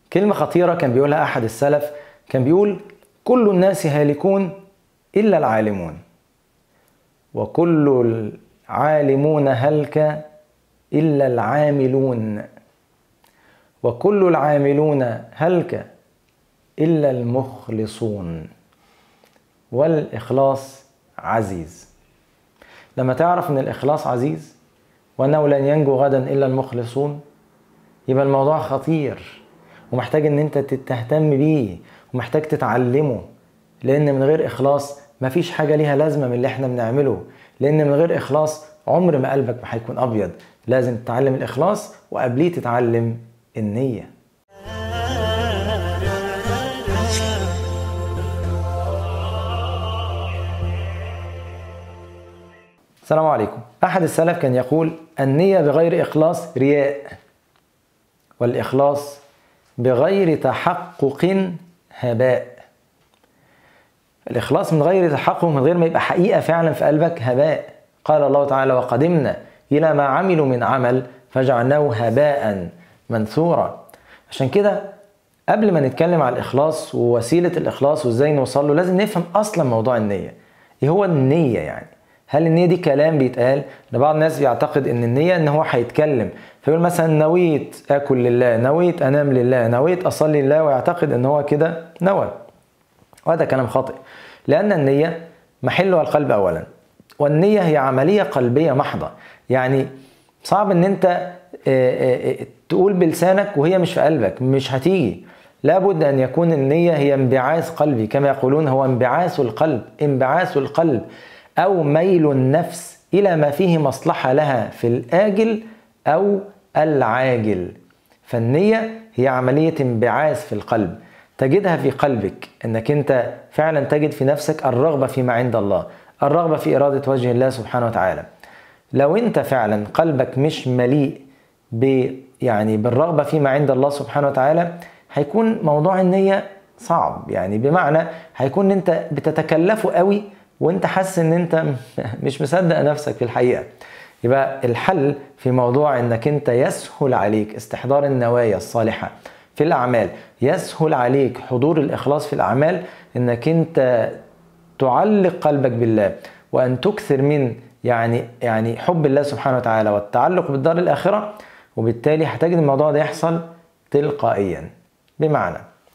كلمة خطيرة كان بيقولها أحد السلف كان بيقول كل الناس هالكون إلا العالمون وكل العالمون هلك إلا العاملون وكل العاملون هلك إلا المخلصون والإخلاص عزيز لما تعرف أن الإخلاص عزيز وأنه لن ينجو غدا إلا المخلصون يبقى الموضوع خطير ومحتاج أن أنت تهتم بيه ومحتاج تتعلمه لأن من غير إخلاص مفيش حاجة ليها لازمة من اللي احنا بنعمله لأن من غير إخلاص عمر ما قلبك ما هيكون أبيض لازم تتعلم الإخلاص وقبليه تتعلم النية السلام عليكم أحد السلف كان يقول النية بغير إخلاص رياء والإخلاص بغير تحقق هباء الإخلاص من غير تحقق من غير ما يبقى حقيقة فعلا في قلبك هباء قال الله تعالى وقدمنا إلى ما عملوا من عمل فجعلناه هباء منثورا عشان كده قبل ما نتكلم على الإخلاص ووسيلة الإخلاص وإزاي نوصل له لازم نفهم أصلا موضوع النية إيه هو النية يعني هل النية دي كلام بيتقال؟ ان بعض الناس بيعتقد ان النية ان هو هيتكلم فيقول مثلا نويت اكل لله، نويت انام لله، نويت اصلي لله ويعتقد ان هو كده نوى. وهذا كلام خاطئ. لان النية محلها القلب اولا. والنية هي عملية قلبية محضة، يعني صعب ان انت تقول بلسانك وهي مش في قلبك، مش هتيجي. لابد ان يكون النية هي انبعاث قلبي كما يقولون هو انبعاث القلب، انبعاث القلب. أو ميل النفس إلى ما فيه مصلحة لها في الآجل أو العاجل فالنية هي عملية انبعاث في القلب تجدها في قلبك أنك أنت فعلا تجد في نفسك الرغبة فيما عند الله الرغبة في إرادة وجه الله سبحانه وتعالى لو أنت فعلا قلبك مش مليء ب يعني بالرغبة فيما عند الله سبحانه وتعالى هيكون موضوع النية صعب يعني بمعنى هيكون أنت بتتكلفه قوي وانت حاسس ان انت مش مصدق نفسك في الحقيقه يبقى الحل في موضوع انك انت يسهل عليك استحضار النوايا الصالحه في الاعمال يسهل عليك حضور الاخلاص في الاعمال انك انت تعلق قلبك بالله وان تكثر من يعني يعني حب الله سبحانه وتعالى والتعلق بالدار الاخره وبالتالي هتجد الموضوع ده يحصل تلقائيا بمعنى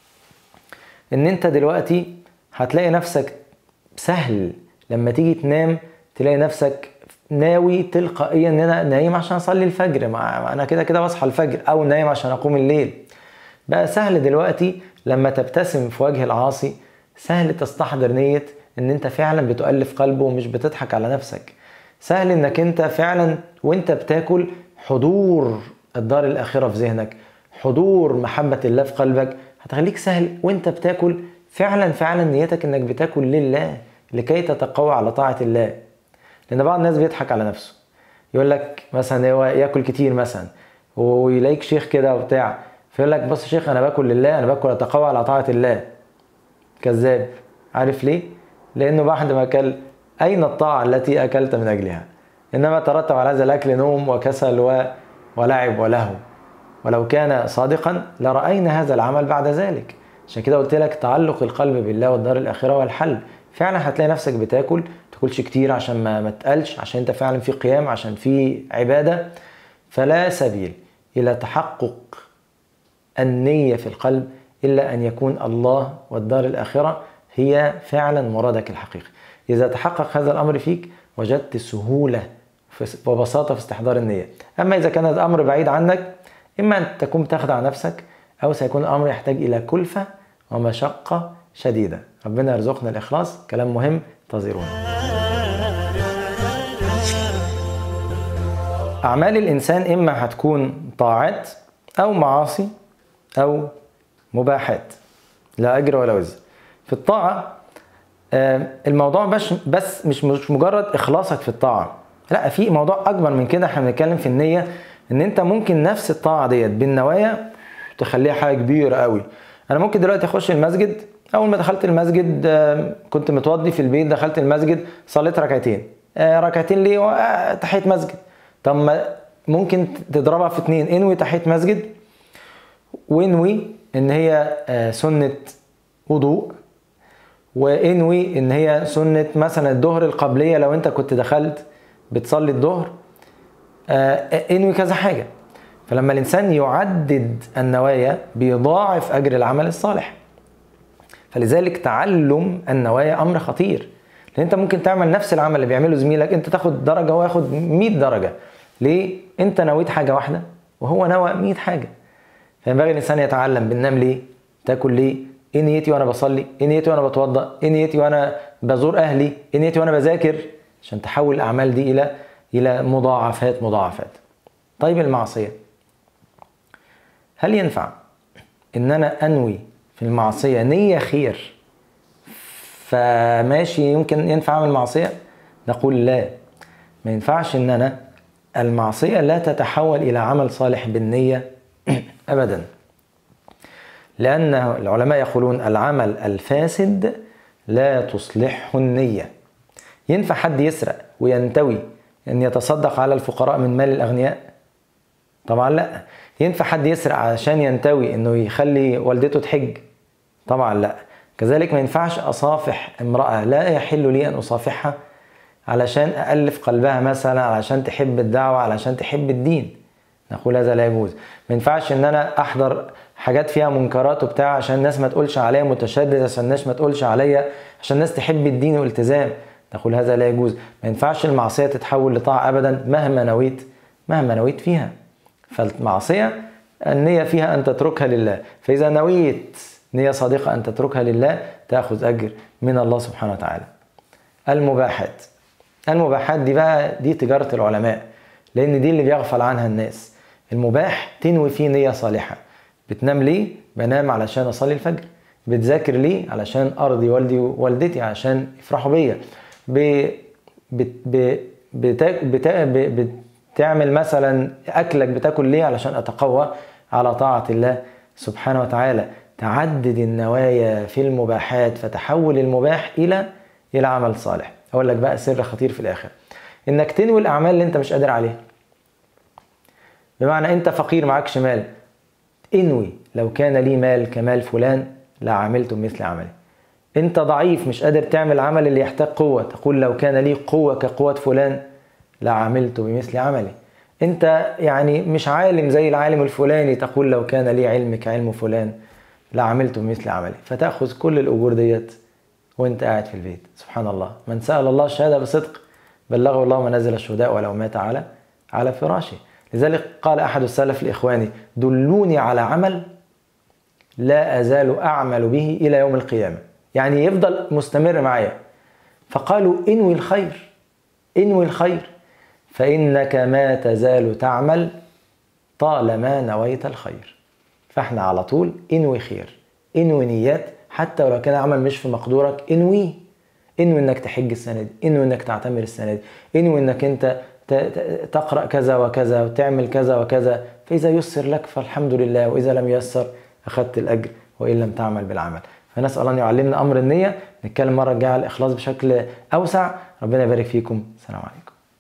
ان انت دلوقتي هتلاقي نفسك سهل لما تيجي تنام تلاقي نفسك ناوي تلقائيا ان انا نايم عشان اصلي الفجر ما انا كده كده بصحى الفجر او نايم عشان اقوم الليل بقى سهل دلوقتي لما تبتسم في وجه العاصي سهل تستحضر نية ان انت فعلا بتؤلف قلبه ومش بتضحك على نفسك سهل انك انت فعلا وانت بتاكل حضور الدار الاخرة في ذهنك حضور محبة الله في قلبك هتخليك سهل وانت بتاكل فعلا فعلا نيتك انك بتاكل لله لكي تتقوى على طاعة الله لان بعض الناس بيضحك على نفسه يقول لك مثلا هو ياكل كتير مثلا ويلاقيك شيخ كده وبتاع فيقول لك بص يا شيخ انا باكل لله انا باكل اتقوى على طاعة الله كذاب عارف ليه؟ لانه بعد ما اكل اين الطاعة التي اكلت من اجلها؟ انما ترتب على هذا الاكل نوم وكسل و... ولعب ولهو ولو كان صادقا لرأينا هذا العمل بعد ذلك عشان كده قلت لك تعلق القلب بالله والدار الاخره هو الحل فعلا هتلاقي نفسك بتاكل تاكلش كتير عشان ما ما تقلش عشان انت فعلا في قيام عشان في عباده فلا سبيل الى تحقق النيه في القلب الا ان يكون الله والدار الاخره هي فعلا مرادك الحقيقي اذا تحقق هذا الامر فيك وجدت سهوله وبساطه في استحضار النيه اما اذا كان الامر بعيد عنك اما ان تكون بتخدع نفسك أو سيكون الأمر يحتاج إلى كلفة ومشقة شديدة ربنا يرزقنا الإخلاص كلام مهم انتظرونا أعمال الإنسان إما هتكون طاعات أو معاصي أو مباحات لا أجر ولا وزر في الطاعة الموضوع بس بس مش مش مجرد إخلاصك في الطاعة لا في موضوع أكبر من كده احنا بنتكلم في النية إن أنت ممكن نفس الطاعة ديت بالنوايا تخليها حاجه كبيره قوي انا ممكن دلوقتي اخش المسجد اول ما دخلت المسجد كنت متوضي في البيت دخلت المسجد صليت ركعتين ركعتين ليه تحيه مسجد طب ما ممكن تضربها في اتنين انوي تحيه مسجد وانوي ان هي آه، سنة وضوء وانوي ان هي سنة مثلا الظهر القبلية لو انت كنت دخلت بتصلي الظهر آه، انوي كذا حاجة فلما الانسان يعدد النوايا بيضاعف اجر العمل الصالح فلذلك تعلم النوايا امر خطير لان انت ممكن تعمل نفس العمل اللي بيعمله زميلك انت تاخد درجه وهو ياخد 100 درجه ليه انت نويت حاجه واحده وهو نوى 100 حاجه فينبغي الانسان يتعلم بننام ليه تاكل ليه ايه نيتي وانا بصلي ايه نيتي وانا بتوضا ايه نيتي وانا بزور اهلي ايه نيتي وانا بذاكر عشان تحول الاعمال دي الى الى مضاعفات مضاعفات طيب المعصيه هل ينفع ان انا انوي في المعصيه نيه خير فماشي يمكن ينفع اعمل معصيه نقول لا ما ينفعش ان انا المعصيه لا تتحول الى عمل صالح بالنيه ابدا لان العلماء يقولون العمل الفاسد لا تصلحه النيه ينفع حد يسرق وينتوي ان يتصدق على الفقراء من مال الاغنياء طبعا لا ينفع حد يسرق عشان ينتوي انه يخلي والدته تحج طبعا لا كذلك ما ينفعش اصافح امراه لا يحل لي ان اصافحها علشان ألف قلبها مثلا علشان تحب الدعوة علشان تحب الدين نقول هذا لا يجوز ما ينفعش ان انا احضر حاجات فيها منكرات وبتاع عشان الناس ما تقولش عليا متشدد عشان الناس ما تقولش عليا عشان الناس تحب الدين والالتزام نقول هذا لا يجوز ما ينفعش المعصية تتحول لطاعة ابدا مهما نويت مهما نويت فيها فالمعصية النية فيها ان تتركها لله فاذا نويت نية صادقة ان تتركها لله تاخذ اجر من الله سبحانه وتعالى المباحات المباحات دي بقى دي تجارة العلماء لأن دي اللي بيغفل عنها الناس المباح تنوي فيه نية صالحة بتنام ليه؟ بنام علشان أصلي الفجر بتذاكر ليه؟ علشان أرضي والدي ووالدتي عشان يفرحوا بيا ب... بت... ب... بتا... بتا... ب... بتعمل مثلا أكلك بتاكل ليه؟ علشان أتقوى على طاعة الله سبحانه وتعالى تعدد النوايا في المباحات فتحول المباح إلى إلى عمل صالح اقول لك بقى سر خطير في الاخر انك تنوي الاعمال اللي انت مش قادر عليها بمعنى انت فقير معكش مال انوي لو كان لي مال كمال فلان لعملت مثل عملي انت ضعيف مش قادر تعمل عمل اللي يحتاج قوه تقول لو كان لي قوه كقوه فلان لعملت بمثل عملي انت يعني مش عالم زي العالم الفلاني تقول لو كان لي علم كعلم فلان لعملت بمثل عملي فتاخذ كل الاجور ديت وانت قاعد في البيت سبحان الله من سأل الله الشهادة بصدق بلغه الله منازل الشهداء ولو مات على على فراشه لذلك قال أحد السلف لإخواني دلوني على عمل لا أزال أعمل به إلى يوم القيامة يعني يفضل مستمر معايا فقالوا انوي الخير انوي الخير فإنك ما تزال تعمل طالما نويت الخير فاحنا على طول انوي خير انوي نيات حتى ولو كان عمل مش في مقدورك انويه انوي انك تحج السنه دي انوي انك تعتمر السنه دي انوي انك انت تقرا كذا وكذا وتعمل كذا وكذا فاذا يسر لك فالحمد لله واذا لم يسر اخذت الاجر وان لم تعمل بالعمل فنسال الله ان يعلمنا امر النيه نتكلم مره الجايه على الاخلاص بشكل اوسع ربنا يبارك فيكم سلام عليكم